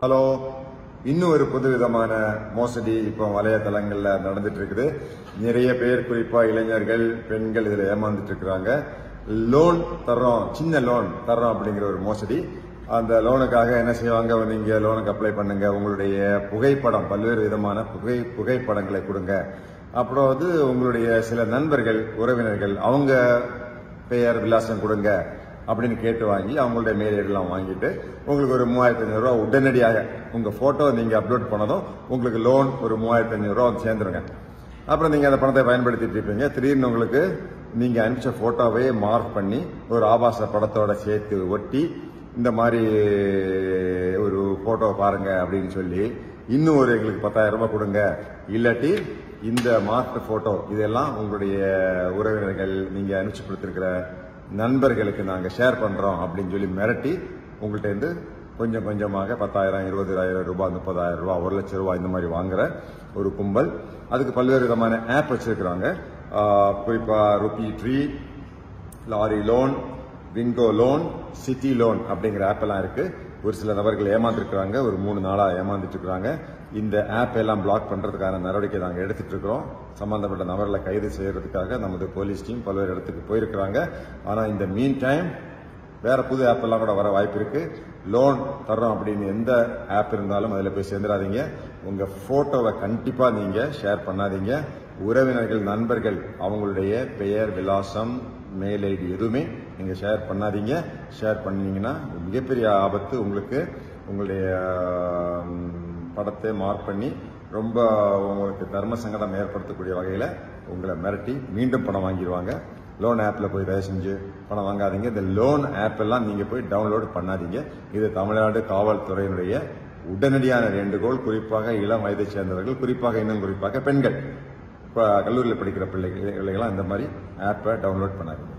hello இன்னும் ஒரு புது விதமான மோசடி இப்போ வலைத்தளங்கள்ல நடந்துட்டு இருக்குது நிறைய பேர் குறிப்பா இளைஞர்கள் பெண்கள் இதுல ஏமாந்துட்டு இருக்கிறாங்க லோன் தர்றோம் சின்ன லோன் தர்றோம் அப்படிங்கிற ஒரு மோசடி அந்த லோனுக்காக என்ன செய்வாங்க நீங்க லோனுக்கு அப்ளை பண்ணுங்க உங்களுடைய புகைப்படம் பல்வேறு விதமான புகை புகைப்படங்களை கொடுங்க அப்புறம் வந்து உங்களுடைய சில நண்பர்கள் உறவினர்கள் அவங்க பெயர் விலாசம் கொடுங்க அப்படின்னு கேட்டு வாங்கி அவங்களுடைய மெயில் ஐடிலாம் வாங்கிட்டு உங்களுக்கு ஒரு மூவாயிரத்தி ஐநூறு ரூபா உடனடியாக உங்க போட்டோ நீங்க அப்லோட் பண்ணதும் உங்களுக்கு லோன் ஒரு மூவாயிரத்தி ஐநூறு ரூபா வந்து சேர்ந்துருங்க அப்புறம் நீங்க அந்த பணத்தை பயன்படுத்திட்டு இருப்பீங்க திடீர்னு உங்களுக்கு நீங்க அனுப்பிச்ச போட்டோவே மார்க் பண்ணி ஒரு ஆபாச படத்தோட சேர்த்து ஒட்டி இந்த மாதிரி ஒரு போட்டோ பாருங்க அப்படின்னு சொல்லி இன்னும் ஒரு எங்களுக்கு பத்தாயிரம் ரூபாய் கொடுங்க இல்லாட்டி இந்த மார்க் போட்டோ இதெல்லாம் உங்களுடைய உறவினர்கள் நீங்க அனுப்பிச்சு கொடுத்திருக்கிற நண்பர்களுக்கு நாங்க ஷேர் பண்றோம் அப்படின்னு சொல்லி மிரட்டி உங்கள்ட்ட இருந்து கொஞ்சம் கொஞ்சமாக பத்தாயிரம் இருபதாயிரம் ரூபாய் முப்பதாயிரம் ரூபாய் ஒரு லட்சம் ரூபாய் இந்த மாதிரி வாங்குற ஒரு கும்பல் அதுக்கு பல்வேறு விதமான ஆப் வச்சிருக்கிறாங்க ஆஹ் குறிப்பா Rupee Tree Lari loan Wingo loan City loan அப்படிங்கிற ஆப் எல்லாம் இருக்கு ஒரு சில நபர்கள் ஏமாந்துருக்காங்க ஒரு மூணு நாளா ஏமாந்துட்டு இருக்காங்க இந்த ஆப் எல்லாம் பிளாக் பண்றதுக்கான நடவடிக்கை நாங்க எடுத்துட்டு இருக்கிறோம் சம்பந்தப்பட்ட நபர்களை கைது செய்யறதுக்காக நமது போலீஸ் டீம் பல்வேறு இடத்துக்கு போயிருக்கிறாங்க ஆனா இந்த மீன் டைம் வேற புது ஆப் எல்லாம் கூட வர வாய்ப்பு இருக்கு லோன் தர்றோம் அப்படின்னு எந்த ஆப் இருந்தாலும் அதில் போய் சேர்ந்துடாதீங்க உங்க போட்டோவை கண்டிப்பா நீங்க ஷேர் பண்ணாதீங்க உறவினர்கள் நண்பர்கள் அவங்களுடைய பெயர் விலாசம் மெயில் ஐடி எதுவுமே நீங்க ஷேர் பண்ணாதீங்க ஷேர் பண்ணீங்கன்னா மிகப்பெரிய ஆபத்து உங்களுக்கு உங்களுடைய ஆம், படத்தை மார்க் பண்ணி ரொம்ப உங்களுக்கு தர்ம சங்கடம் ஏற்படுத்தக்கூடிய வகையில் உங்களை மிரட்டி மீண்டும் பணம் வாங்கிடுவாங்க லோன் ஆப்பில் போய் தயவு செஞ்சு பணம் வாங்காதீங்க இந்த லோன் ஆப் எல்லாம் நீங்கள் போய் டவுன்லோட் பண்ணாதீங்க இது தமிழ்நாடு காவல்துறையினுடைய உடனடியான வேண்டுகோள் குறிப்பாக இளம் வயதை சேர்ந்தவர்கள் குறிப்பாக இன்னும் குறிப்பாக பெண்கள் இப்போ கல்லூரியில் படிக்கிற பிள்ளைகள் பிள்ளைகளாம் இந்த மாதிரி ஆப்பை டவுன்லோட் பண்ணாதீங்க